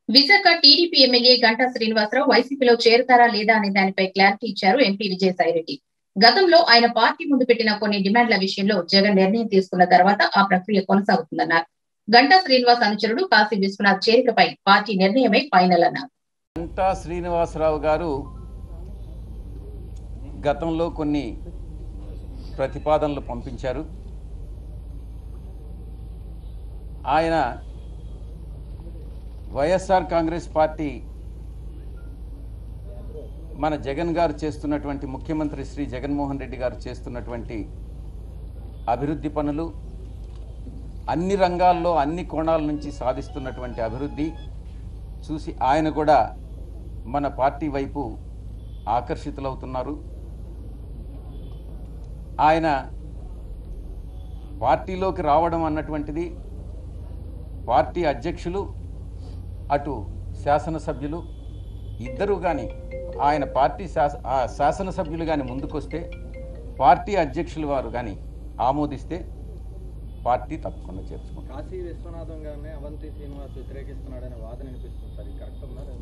Visakha TDP MLA Ganta Srinivasarao వైసీపీలో చేరుతారా లేదా అనే దానిపై క్లారిటీ ఇచ్చారు ఎంపీ విజయసాయిరెడ్డి గతంలో ఆయన పార్టీ ముందు పెట్టిన కొన్ని డిమాండ్ల విషయంలో జగన్ నిర్ణయం తీసుకున్న తర్వాత ఆ ప్రక్రియ కొనసాగుతుందన్నారు గంటా శ్రీనివాస్ అనుచరుడు కాశీ విశ్వనాథ్ చేరికపై పార్టీ నిర్ణయమే ఫైనల్ అన్నారు గంటా శ్రీనివాసరావు గారు గతంలో కొన్ని ప్రతిపాదనలు పంపించారు ఆయన వైఎస్ఆర్ కాంగ్రెస్ పార్టీ మన జగన్ గారు చేస్తున్నటువంటి ముఖ్యమంత్రి శ్రీ జగన్మోహన్ రెడ్డి గారు చేస్తున్నటువంటి అభివృద్ధి పనులు అన్ని రంగాల్లో అన్ని కోణాల నుంచి సాధిస్తున్నటువంటి అభివృద్ధి చూసి ఆయన కూడా మన పార్టీ వైపు ఆకర్షితులవుతున్నారు ఆయన పార్టీలోకి రావడం అన్నటువంటిది పార్టీ అధ్యక్షులు అటు శాసనసభ్యులు ఇద్దరు కానీ ఆయన పార్టీ శాస ఆ శాసనసభ్యులు కానీ ముందుకొస్తే పార్టీ అధ్యక్షులు వారు కానీ ఆమోదిస్తే పార్టీ తప్పకుండా చేర్చుకుంటారు కాశీ విశ్వనాథం గారిని అవంతి శ్రీనివాస్ వ్యతిరేకిస్తున్నాడనే వాదన వినిపిస్తుంది సార్ ఇది కరెక్ట్ ఉన్నారు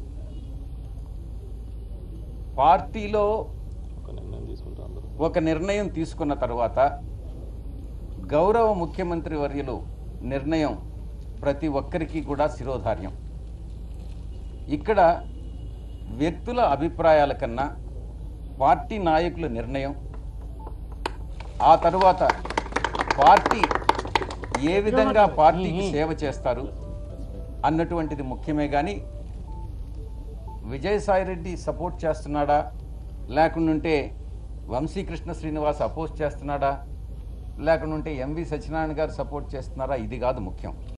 పార్టీలో ఒక నిర్ణయం తీసుకుంటారు అందరూ ఒక నిర్ణయం తీసుకున్న తర్వాత గౌరవ ముఖ్యమంత్రి వర్యులు నిర్ణయం ప్రతి ఒక్కరికి కూడా శిరోధార్యం ఇక్కడ వ్యక్తుల అభిప్రాయాల కన్నా పార్టీ నాయకుల నిర్ణయం ఆ తరువాత పార్టీ ఏ విధంగా పార్టీకి సేవ చేస్తారు అన్నటువంటిది ముఖ్యమే కానీ విజయసాయిరెడ్డి సపోర్ట్ చేస్తున్నాడా లేకుంటే వంశీకృష్ణ శ్రీనివాస్ అపోజ్ చేస్తున్నాడా లేకుంటే ఎంవి సత్యనారాయణ గారు సపోర్ట్ చేస్తున్నారా ఇది కాదు ముఖ్యం